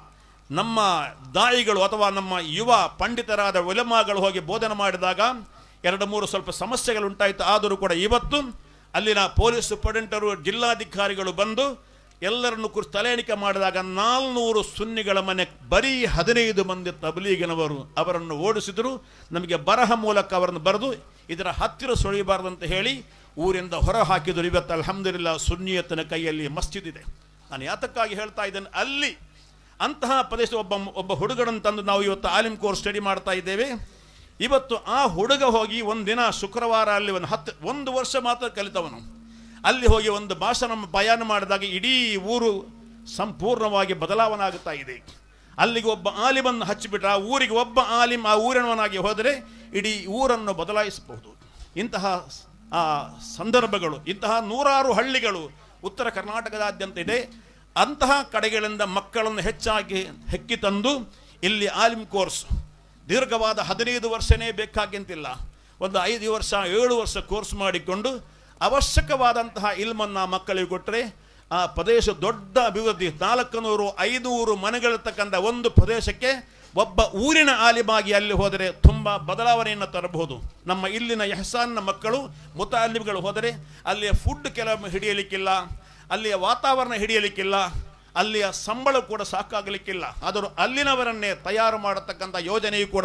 ನಮ್ಮ ದಾಯಿಗಳು ಅಥವಾ ನಮ್ಮ ಯುವ ಪಂಡಿತರಾದ ಉಲಮಾಗಳು ಹೋಗಿ ಬೋಧನೆ ಮಾಡಿದಾಗ ಎರಡು ಮೂರು ಸ್ವಲ್ಪ ಸಮಸ್ಯೆಗಳು ಉಂಟಾಯಿತು ಆದರೂ ಕೂಡ ಇವತ್ತು ಅಲ್ಲಿನ ಪೊಲೀಸ್ ಸೂಪರಿಂಟರು ಜಿಲ್ಲಾಧಿಕಾರಿಗಳು ಬಂದು ಎಲ್ಲರನ್ನು ಕುರಿತು ತಲೆ ಎಣಿಕೆ ಮಾಡಿದಾಗ ನಾಲ್ನೂರು ಸುನ್ನಿಗಳ ಮನೆ ಬರೀ ಹದಿನೈದು ಮಂದಿ ತಬಲೀಗಿನವರು ಅವರನ್ನು ಓಡಿಸಿದರು ನಮಗೆ ಬರಹ ಮೂಲಕ ಅವರನ್ನು ಬರೆದು ಇದರ ಹತ್ತಿರ ಸುಳಿಬಾರದಂತ ಹೇಳಿ ಊರಿಂದ ಹೊರ ಹಾಕಿದರು ಇವತ್ತು ಅಲ್ಹಮ್ದುಲಿಲ್ಲ ಸುನ್ನಿಯತನ ಕೈಯಲ್ಲಿ ಮಸ್ಜಿದ್ ಇದೆ ನಾನು ಯಾತಕ್ಕಾಗಿ ಹೇಳ್ತಾ ಇದ್ದೇನೆ ಅಲ್ಲಿ ಅಂತಹ ಪ್ರದೇಶ ಒಬ್ಬ ಒಬ್ಬ ಹುಡುಗನನ್ನು ತಂದು ನಾವು ಇವತ್ತು ಆಲಿಮ್ ಕೋರ್ಸ್ ಸ್ಟಡಿ ಮಾಡ್ತಾ ಇದ್ದೇವೆ ಇವತ್ತು ಆ ಹುಡುಗ ಹೋಗಿ ಒಂದಿನ ಶುಕ್ರವಾರ ಅಲ್ಲಿ ಒಂದು ಹತ್ತು ಒಂದು ವರ್ಷ ಮಾತ್ರ ಕಲಿತವನು ಅಲ್ಲಿ ಹೋಗಿ ಒಂದು ಭಾಷಣ ಬಯಾನ ಮಾಡಿದಾಗ ಇಡೀ ಊರು ಸಂಪೂರ್ಣವಾಗಿ ಬದಲಾವಣೆ ಆಗುತ್ತಾ ಇದೆ ಅಲ್ಲಿಗೆ ಒಬ್ಬ ಆಲಿಮನ್ನು ಹಚ್ಚಿಬಿಟ್ರೆ ಆ ಊರಿಗೆ ಒಬ್ಬ ಆಲಿಮ್ ಆ ಊರಿನವನಾಗಿ ಹೋದರೆ ಇಡೀ ಊರನ್ನು ಬದಲಾಯಿಸಬಹುದು ಇಂತಹ ಆ ಸಂದರ್ಭಗಳು ಇಂತಹ ನೂರಾರು ಹಳ್ಳಿಗಳು ಉತ್ತರ ಕರ್ನಾಟಕದಾದ್ಯಂತ ಇದೆ ಅಂತಹ ಕಡೆಗಳಿಂದ ಮಕ್ಕಳನ್ನು ಹೆಚ್ಚಾಗಿ ಹೆಕ್ಕಿ ತಂದು ಇಲ್ಲಿ ಆಲಿಮ್ ಕೋರ್ಸ್ ದೀರ್ಘವಾದ ಹದಿನೈದು ವರ್ಷನೇ ಬೇಕಾಗಿಂತಿಲ್ಲ ಒಂದು ಐದು ವರ್ಷ ಏಳು ವರ್ಷ ಕೋರ್ಸ್ ಮಾಡಿಕೊಂಡು ಅವಶ್ಯಕವಾದಂತಹ ಇಲ್ಮನ್ನು ಆ ಮಕ್ಕಳಿಗೆ ಕೊಟ್ಟರೆ ಆ ಪ್ರದೇಶ ದೊಡ್ಡ ಅಭಿವೃದ್ಧಿ ನಾಲ್ಕು ನೂರು ಐನೂರು ಮನೆಗಳಿರ್ತಕ್ಕಂಥ ಒಂದು ಪ್ರದೇಶಕ್ಕೆ ಒಬ್ಬ ಊರಿನ ಆಲಿಮಾಗಿ ಅಲ್ಲಿ ಹೋದರೆ ತುಂಬ ಬದಲಾವಣೆಯನ್ನು ತರಬಹುದು ನಮ್ಮ ಇಲ್ಲಿನ ಎಹಸಾನ್ನ ಮಕ್ಕಳು ಮುತಾಲಿಮ್ಗಳು ಹೋದರೆ ಅಲ್ಲಿಯ ಫುಡ್ ಕೆಲವೊಮ್ಮೆ ಹಿಡಿಯಲಿಕ್ಕಿಲ್ಲ ಅಲ್ಲಿಯ ವಾತಾವರಣ ಹಿಡಿಯಲಿಕ್ಕಿಲ್ಲ ಅಲ್ಲಿಯ ಸಂಬಳ ಕೂಡ ಸಾಕಾಗಲಿಕ್ಕಿಲ್ಲ ಆದರೂ ಅಲ್ಲಿನವರನ್ನೇ ತಯಾರು ಮಾಡತಕ್ಕಂಥ ಯೋಜನೆಯು ಕೂಡ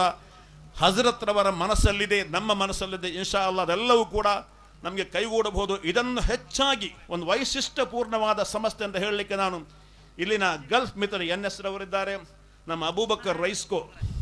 ಹಜರತ್ರವರ ಮನಸ್ಸಲ್ಲಿದೆ ನಮ್ಮ ಮನಸ್ಸಲ್ಲಿದೆ ಇನ್ಶಾ ಅಲ್ಲ ಅದೆಲ್ಲವೂ ಕೂಡ ನಮಗೆ ಕೈಗೂಡಬಹುದು ಇದನ್ನು ಹೆಚ್ಚಾಗಿ ಒಂದು ವೈಶಿಷ್ಟ್ಯಪೂರ್ಣವಾದ ಸಂಸ್ಥೆ ಅಂತ ಹೇಳಲಿಕ್ಕೆ ನಾನು ಇಲ್ಲಿನ ಗಲ್ಫ್ ಮಿತ್ರ ಎನ್ ಎಸ್ ರವರಿದ್ದಾರೆ ನಮ್ಮ ಅಬೂಬಕ್ಕರ್ ರೈಸ್ಕೋ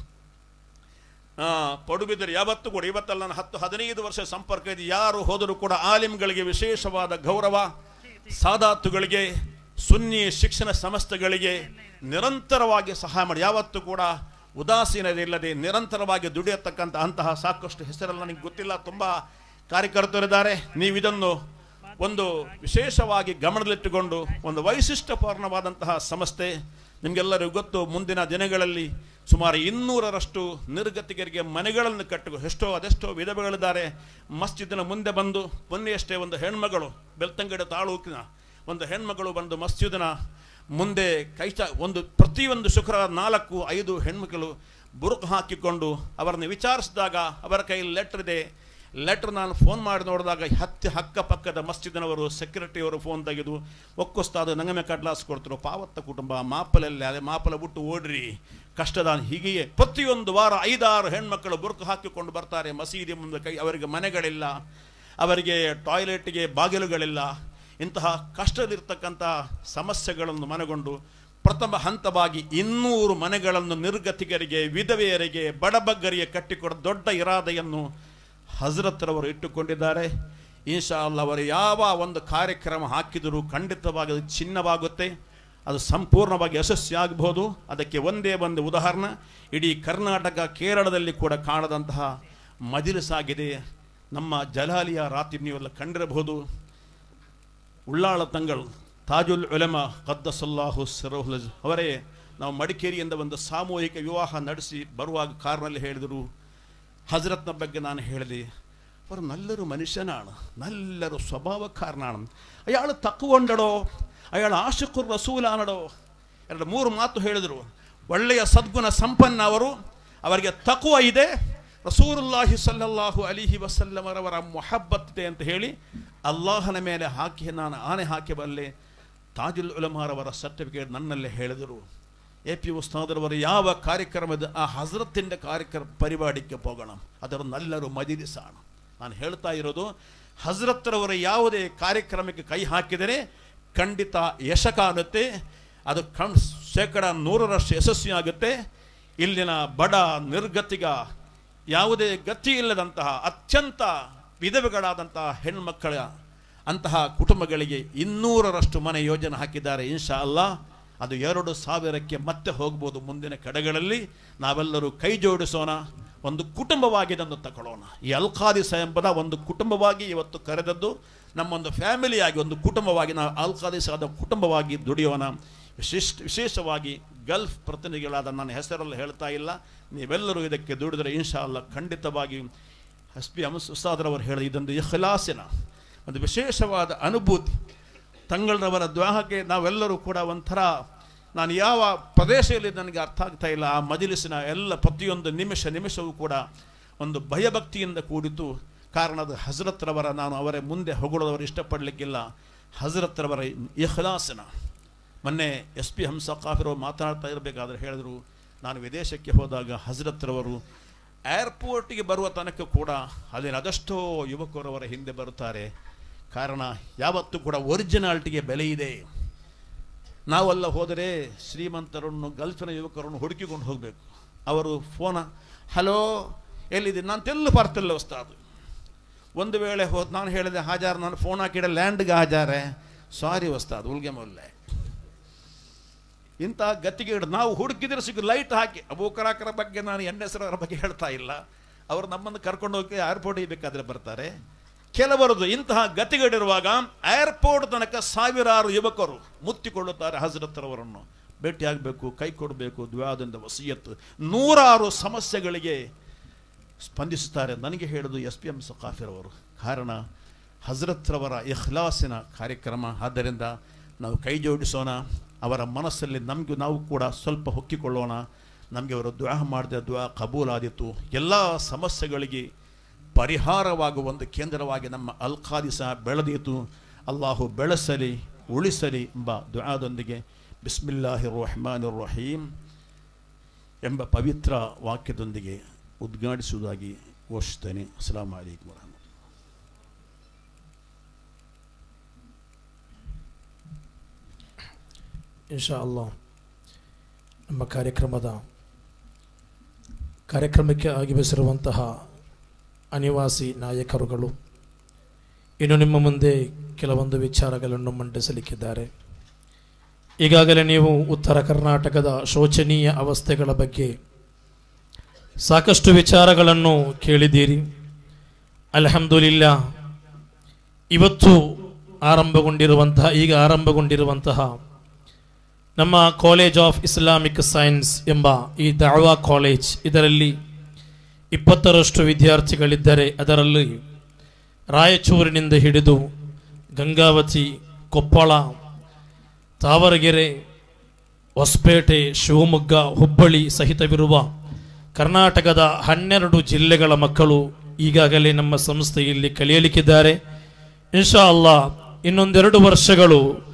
ಆ, ಪಡುಬಿದ್ದರೆ ಯಾವತ್ತೂ ಕೂಡ ಇವತ್ತಲ್ಲ ನಾನು ಹತ್ತು ಹದಿನೈದು ವರ್ಷ ಸಂಪರ್ಕ ಇದೆ ಯಾರು ಹೋದರೂ ಕೂಡ ಆಲಿಮ್ಗಳಿಗೆ ವಿಶೇಷವಾದ ಗೌರವ ಸಾದಾತುಗಳಿಗೆ ಸುನ್ನಿ ಶಿಕ್ಷಣ ಸಂಸ್ಥೆಗಳಿಗೆ ನಿರಂತರವಾಗಿ ಸಹಾಯ ಮಾಡಿ ಯಾವತ್ತೂ ಕೂಡ ಉದಾಸೀನರಿಲ್ಲದೆ ನಿರಂತರವಾಗಿ ದುಡಿಯತಕ್ಕಂಥ ಅಂತಹ ಸಾಕಷ್ಟು ಹೆಸರೆಲ್ಲ ನನಗೆ ಗೊತ್ತಿಲ್ಲ ತುಂಬ ಕಾರ್ಯಕರ್ತರಿದ್ದಾರೆ ನೀವು ಇದನ್ನು ಒಂದು ವಿಶೇಷವಾಗಿ ಗಮನದಲ್ಲಿಟ್ಟುಕೊಂಡು ಒಂದು ವೈಶಿಷ್ಟ್ಯಪೂರ್ಣವಾದಂತಹ ಸಂಸ್ಥೆ ನಿಮಗೆಲ್ಲರಿಗೂ ಗೊತ್ತು ಮುಂದಿನ ದಿನಗಳಲ್ಲಿ ಸುಮಾರು ಇನ್ನೂರರಷ್ಟು ನಿರ್ಗತಿಗರಿಗೆ ಮನೆಗಳನ್ನು ಕಟ್ಟು ಎಷ್ಟೋ ಅದೆಷ್ಟೋ ವಿಧವೆಗಳಿದ್ದಾರೆ ಮಸ್ಜಿದಿನ ಮುಂದೆ ಬಂದು ಮೊನ್ನೆಯಷ್ಟೇ ಒಂದು ಹೆಣ್ಮಗಳು ಬೆಳ್ತಂಗಡಿ ತಾಲೂಕಿನ ಒಂದು ಹೆಣ್ಮಗಳು ಬಂದು ಮಸ್ಜಿದಿನ ಮುಂದೆ ಕೈಚ ಒಂದು ಪ್ರತಿಯೊಂದು ಶುಕ್ರವಾರ ನಾಲ್ಕು ಐದು ಹೆಣ್ಮಕ್ಕಳು ಬುರುಕು ಹಾಕಿಕೊಂಡು ಅವರನ್ನು ವಿಚಾರಿಸಿದಾಗ ಅವರ ಕೈಯಲ್ಲಿ ಲೆಟರ್ ಇದೆ ಲೆಟರ್ ನಾನು ಫೋನ್ ಮಾಡಿ ನೋಡಿದಾಗ ಹತ್ತಿ ಅಕ್ಕಪಕ್ಕದ ಮಸ್ಜಿದಿನವರು ಸೆಕ್ಯೂರಿಟಿಯವರು ಫೋನ್ ತೆಗೆದು ಒಕ್ಕೊಸ್ತಾದ ನಂಗಮೆ ಕಡ್ಲಾಸ್ ಕೊಡ್ತರು ಪಾವತ್ತ ಕುಟುಂಬ ಮಾಪಲಲ್ಲಿ ಅದೇ ಮಾಪಲ ಬಿಟ್ಟು ಓಡ್ರಿ ಕಷ್ಟದ ಹೀಗೆಯೇ ಪ್ರತಿಯೊಂದು ವಾರ ಐದಾರು ಹೆಣ್ಮಕ್ಕಳು ಬುರುಕು ಹಾಕಿಕೊಂಡು ಬರ್ತಾರೆ ಮಸೀದಿ ಮುಂದೆ ಕೈ ಅವರಿಗೆ ಮನೆಗಳಿಲ್ಲ ಅವರಿಗೆ ಟಾಯ್ಲೆಟ್ಗೆ ಬಾಗಿಲುಗಳಿಲ್ಲ ಇಂತಹ ಕಷ್ಟದಲ್ಲಿರ್ತಕ್ಕಂಥ ಸಮಸ್ಯೆಗಳನ್ನು ಮನಗೊಂಡು ಪ್ರಥಮ ಹಂತವಾಗಿ ಇನ್ನೂರು ಮನೆಗಳನ್ನು ನಿರ್ಗತಿಗರಿಗೆ ವಿಧವೆಯರಿಗೆ ಬಡಬಗ್ಗರಿಗೆ ಕಟ್ಟಿಕೊಡ ದೊಡ್ಡ ಇರಾದೆಯನ್ನು ಹಜರತ್ರವರು ಇಟ್ಟುಕೊಂಡಿದ್ದಾರೆ ಇನ್ಶಾ ಅಲ್ಲ ಅವರು ಯಾವ ಒಂದು ಕಾರ್ಯಕ್ರಮ ಹಾಕಿದರೂ ಖಂಡಿತವಾಗಿ ಅದು ಚಿನ್ನವಾಗುತ್ತೆ ಅದು ಸಂಪೂರ್ಣವಾಗಿ ಯಶಸ್ವಿಯಾಗಬಹುದು ಅದಕ್ಕೆ ಒಂದೇ ಒಂದು ಉದಾಹರಣೆ ಇಡೀ ಕರ್ನಾಟಕ ಕೇರಳದಲ್ಲಿ ಕೂಡ ಕಾಣದಂತಹ ಮಜಿಲಿಸಾಗಿದೆ ನಮ್ಮ ಜಲಾಲಿಯ ರಾತ್ರಿ ನೀವೆಲ್ಲ ಕಂಡಿರಬಹುದು ಉಳ್ಳಾಳ ತಂಗಳು ತಾಜುಲ್ ಉಲೆಮ ಕದ್ದಸಲ್ಲಾಹು ಸಿರೋಹ್ಲಜ್ ಅವರೇ ನಾವು ಮಡಿಕೇರಿಯಿಂದ ಒಂದು ಸಾಮೂಹಿಕ ವಿವಾಹ ನಡೆಸಿ ಬರುವಾಗ ಕಾರ್ನಲ್ಲಿ ಹೇಳಿದರು ಹಜರತ್ನ ಬಗ್ಗೆ ನಾನು ಹೇಳಿದೆ ಅವರು ನಲ್ಲರು ಮನುಷ್ಯನಾണ് നല്ലൊരു സ്വഭാവക്കാരനാണ് അയാൾ തക്കുകൊണ്ടടോ അയാൾ ആഷിഖുർ റസൂലാണടോ ಎರಡು ಮೂರು ಮಾತು ಹೇಳಿದರು ಒಳ್ಳೆಯ ಸದ್ಗುಣ ಸಂಪನ್ನ ಅವರು ಅವರಿಗೆ ತಕುವ ಇದೆ ರಸೂರುಲ್ಲಾಹಿ ಸಲ್ಲಲ್ಲಾಹು ಅಲಿಹಿ ವಸಲ್ಲಮರವರ ಮೊಹಬ್ಬತ್ ಇದೆ ಅಂತ ಹೇಳಿ ಅಲ್ಲಾಹನ ಮೇಲೆ ಹಾಕಿ ನಾನು ಆನೆ ಹಾಕಿ ಬಲ್ಲೆ ತಾಜುಲ್ ಉಲಮಾರವರ ಸರ್ಟಿಫಿಕೇಟ್ ನನ್ನಲ್ಲೇ ಹೇಳಿದರು ಎ ಪಿ ಉಸ್ತಾದರವರು ಯಾವ ಕಾರ್ಯಕ್ರಮದ ಆ ಹಜರತ್ತಿಂದ ಕಾರ್ಯಕ್ರಮ ಪರಿಪಾಡಿಗೆ ಹೋಗೋಣ ಅದರ ನಲ್ಲರು ಮಜಿಲಿಸಾಣ ನಾನು ಹೇಳ್ತಾ ಇರೋದು ಹಜರತ್ರವರ ಯಾವುದೇ ಕಾರ್ಯಕ್ರಮಕ್ಕೆ ಕೈ ಹಾಕಿದರೆ ಖಂಡಿತ ಯಶ ಕಾಣುತ್ತೆ ಅದು ಕಣ್ ಶೇಕಡ ನೂರರಷ್ಟು ಯಶಸ್ವಿಯಾಗುತ್ತೆ ಇಲ್ಲಿನ ಬಡ ನಿರ್ಗತಿಗ ಯಾವುದೇ ಗತಿ ಇಲ್ಲದಂತಹ ಅತ್ಯಂತ ವಿಧವೆಗಳಾದಂತಹ ಹೆಣ್ಮಕ್ಕಳ ಅಂತಹ ಕುಟುಂಬಗಳಿಗೆ ಇನ್ನೂರರಷ್ಟು ಮನೆ ಯೋಜನೆ ಹಾಕಿದ್ದಾರೆ ಇನ್ಶಾ ಅಲ್ಲಾ ಅದು ಎರಡು ಸಾವಿರಕ್ಕೆ ಮತ್ತೆ ಹೋಗ್ಬೋದು ಮುಂದಿನ ಕಡೆಗಳಲ್ಲಿ ನಾವೆಲ್ಲರೂ ಕೈ ಜೋಡಿಸೋಣ ಒಂದು ಕುಟುಂಬವಾಗಿ ಇದನ್ನು ತಗೊಳ್ಳೋಣ ಈ ಅಲ್ಖಾದಿಸ ಎಂಬುದ ಒಂದು ಕುಟುಂಬವಾಗಿ ಇವತ್ತು ಕರೆದದ್ದು ನಮ್ಮೊಂದು ಫ್ಯಾಮಿಲಿಯಾಗಿ ಒಂದು ಕುಟುಂಬವಾಗಿ ನಾವು ಅಲ್ಖಾದಿಸಾದ ಕುಟುಂಬವಾಗಿ ದುಡಿಯೋಣ ವಿಶಿಷ್ಟ ವಿಶೇಷವಾಗಿ ಗಲ್ಫ್ ಪ್ರತಿನಿಧಿಗಳಾದ ನನ್ನ ಹೆಸರಲ್ಲಿ ಹೇಳ್ತಾ ಇಲ್ಲ ನೀವೆಲ್ಲರೂ ಇದಕ್ಕೆ ದುಡಿದರೆ ಇನ್ಶಾ ಅಲ್ಲ ಖಂಡಿತವಾಗಿ ಎಸ್ ಪಿ ಅಮಸ್ ಉಸ್ತಾದ್ರವರು ಹೇಳಿದ ಇದೊಂದು ಇಖ್ಲಾಸಿನ ಒಂದು ವಿಶೇಷವಾದ ಅನುಭೂತಿ ತಂಗಳರವರ ದ್ವಾಹಕ್ಕೆ ನಾವೆಲ್ಲರೂ ಕೂಡ ಒಂಥರ ನಾನು ಯಾವ ಪ್ರದೇಶದಲ್ಲಿ ನನಗೆ ಅರ್ಥ ಆಗ್ತಾ ಇಲ್ಲ ಆ ಮಜಲಿಸಿನ ಎಲ್ಲ ಪ್ರತಿಯೊಂದು ನಿಮಿಷ ನಿಮಿಷವೂ ಕೂಡ ಒಂದು ಭಯಭಕ್ತಿಯಿಂದ ಕೂಡಿತು ಕಾರಣ ಅದು ಹಜರತ್ರವರ ನಾನು ಅವರ ಮುಂದೆ ಹೊಗಳೋದವರು ಇಷ್ಟಪಡಲಿಕ್ಕಿಲ್ಲ ಹಜರತ್ರವರ ಇಖ್ಲಾಸನ ಮೊನ್ನೆ ಎಸ್ ಪಿ ಹಂಸ ಕಾಫಿರವರು ಮಾತನಾಡ್ತಾ ಇರಬೇಕಾದ್ರೆ ಹೇಳಿದರು ನಾನು ವಿದೇಶಕ್ಕೆ ಹೋದಾಗ ಹಜರತ್ರವರು ಏರ್ಪೋರ್ಟಿಗೆ ಬರುವ ತನಕ ಕೂಡ ಅಲ್ಲಿನ ಅದೆಷ್ಟೋ ಯುವಕರು ಅವರ ಹಿಂದೆ ಬರುತ್ತಾರೆ ಕಾರಣ ಯಾವತ್ತೂ ಕೂಡ ಒರಿಜಿನಾಲಿಟಿಗೆ ಬೆಲೆ ಇದೆ ನಾವೆಲ್ಲ ಹೋದರೆ ಶ್ರೀಮಂತರನ್ನು ಗಲ್ಫಿನ ಯುವಕರನ್ನು ಹುಡುಕಿಕೊಂಡು ಹೋಗಬೇಕು ಅವರು ಫೋನ ಹಲೋ ಎಲ್ಲಿದೆ ನಾನು ತೆಲ್ಲು ಬರ್ತಿಲ್ಲ ಉಸ್ತಾದು ಒಂದು ವೇಳೆ ಹೋದ್ ನಾನು ಹೇಳಿದೆ ಹಾಜಾರ್ ನಾನು ಫೋನ್ ಹಾಕಿಡ ಲ್ಯಾಂಡ್ಗೆ ಹಾಜಾರೆ ಸಾರಿ ಉಸ್ತಾದ್ ಉಲ್ಗೆ ಮೊಲ್ಲೆ ಇಂಥ ಗತಿಗೇಡು ನಾವು ಹುಡುಕಿದ್ರೆ ಸಿಗು ಲೈಟ್ ಹಾಕಿ ಅಬೂಕರಾಕರ ಬಗ್ಗೆ ನಾನು ಹೆಸರವರ ಬಗ್ಗೆ ಹೇಳ್ತಾ ಇಲ್ಲ ಅವರು ನಮ್ಮನ್ನು ಕರ್ಕೊಂಡು ಹೋಗಿ ಏರ್ಪೋರ್ಟಿಗೆ ಬೇಕಾದರೆ ಬರ್ತಾರೆ ಕೆಲವರದು ಇಂತಹ ಗತಿಗೇಡಿರುವಾಗ ಏರ್ಪೋರ್ಟ್ ತನಕ ಸಾವಿರಾರು ಯುವಕರು ಮುತ್ತಿಕೊಳ್ಳುತ್ತಾರೆ ಹಜರತ್ರವರನ್ನು ಭೇಟಿಯಾಗಬೇಕು ಕೈ ಕೊಡಬೇಕು ದ್ವಾದಿಂದ ವಸಿಯತ್ತು ನೂರಾರು ಸಮಸ್ಯೆಗಳಿಗೆ ಸ್ಪಂದಿಸುತ್ತಾರೆ ನನಗೆ ಹೇಳೋದು ಎಸ್ ಪಿ ಎಂ ಸಕಾಫಿರವರು ಕಾರಣ ಹಜರತ್ರವರ ಇಖ್ಲಾಸಿನ ಕಾರ್ಯಕ್ರಮ ಆದ್ದರಿಂದ ನಾವು ಕೈ ಜೋಡಿಸೋಣ ಅವರ ಮನಸ್ಸಲ್ಲಿ ನಮಗೂ ನಾವು ಕೂಡ ಸ್ವಲ್ಪ ಹೊಕ್ಕಿಕೊಳ್ಳೋಣ ನಮಗೆ ಅವರು ದ್ವಾಹ ಮಾಡಿದ ದ್ವಾ ಕಬೂಲಾದಿತ್ತು ಎಲ್ಲ ಸಮಸ್ಯೆಗಳಿಗೆ ಪರಿಹಾರವಾಗುವ ಒಂದು ಕೇಂದ್ರವಾಗಿ ನಮ್ಮ ಅಲ್ಖಾದಿಸ ಬೆಳೆದೀತು ಅಲ್ಲಾಹು ಬೆಳೆಸಲಿ ಉಳಿಸಲಿ ಎಂಬ ದ್ವಾದೊಂದಿಗೆ ಬಿಸ್ಮಿಲ್ಲಾಹಿ ರಹಮಾನ್ ರಹೀಮ್ ಎಂಬ ಪವಿತ್ರ ವಾಕ್ಯದೊಂದಿಗೆ ಉದ್ಘಾಟಿಸುವುದಾಗಿ ಘೋಷಿಸ್ತೇನೆ ಅಸ್ಲಾಂ ಅಲೈಕುಮ್ ವರಹಮತ್ ಇನ್ಶಾ ಅಲ್ಲಾ ನಮ್ಮ ಕಾರ್ಯಕ್ರಮದ ಕಾರ್ಯಕ್ರಮಕ್ಕೆ ಆಗಮಿಸಿರುವಂತಹ ಅನಿವಾಸಿ ನಾಯಕರುಗಳು ಇನ್ನು ನಿಮ್ಮ ಮುಂದೆ ಕೆಲವೊಂದು ವಿಚಾರಗಳನ್ನು ಮಂಡಿಸಲಿಕ್ಕಿದ್ದಾರೆ ಈಗಾಗಲೇ ನೀವು ಉತ್ತರ ಕರ್ನಾಟಕದ ಶೋಚನೀಯ ಅವಸ್ಥೆಗಳ ಬಗ್ಗೆ ಸಾಕಷ್ಟು ವಿಚಾರಗಳನ್ನು ಕೇಳಿದ್ದೀರಿ ಅಲ್ಹಮ್ದುಲಿಲ್ಲ ಇವತ್ತು ಆರಂಭಗೊಂಡಿರುವಂತಹ ಈಗ ಆರಂಭಗೊಂಡಿರುವಂತಹ ನಮ್ಮ ಕಾಲೇಜ್ ಆಫ್ ಇಸ್ಲಾಮಿಕ್ ಸೈನ್ಸ್ ಎಂಬ ಈ ದಾವಾ ಕಾಲೇಜ್ ಇದರಲ್ಲಿ ಇಪ್ಪತ್ತರಷ್ಟು ವಿದ್ಯಾರ್ಥಿಗಳಿದ್ದರೆ ಅದರಲ್ಲಿ ರಾಯಚೂರಿನಿಂದ ಹಿಡಿದು ಗಂಗಾವತಿ ಕೊಪ್ಪಳ ತಾವರಗೆರೆ ಹೊಸಪೇಟೆ ಶಿವಮೊಗ್ಗ ಹುಬ್ಬಳ್ಳಿ ಸಹಿತವಿರುವ ಕರ್ನಾಟಕದ ಹನ್ನೆರಡು ಜಿಲ್ಲೆಗಳ ಮಕ್ಕಳು ಈಗಾಗಲೇ ನಮ್ಮ ಸಂಸ್ಥೆಯಲ್ಲಿ ಕಲಿಯಲಿಕ್ಕಿದ್ದಾರೆ ಇನ್ಶಾ ಅಲ್ಲಾ ಇನ್ನೊಂದೆರಡು ವರ್ಷಗಳು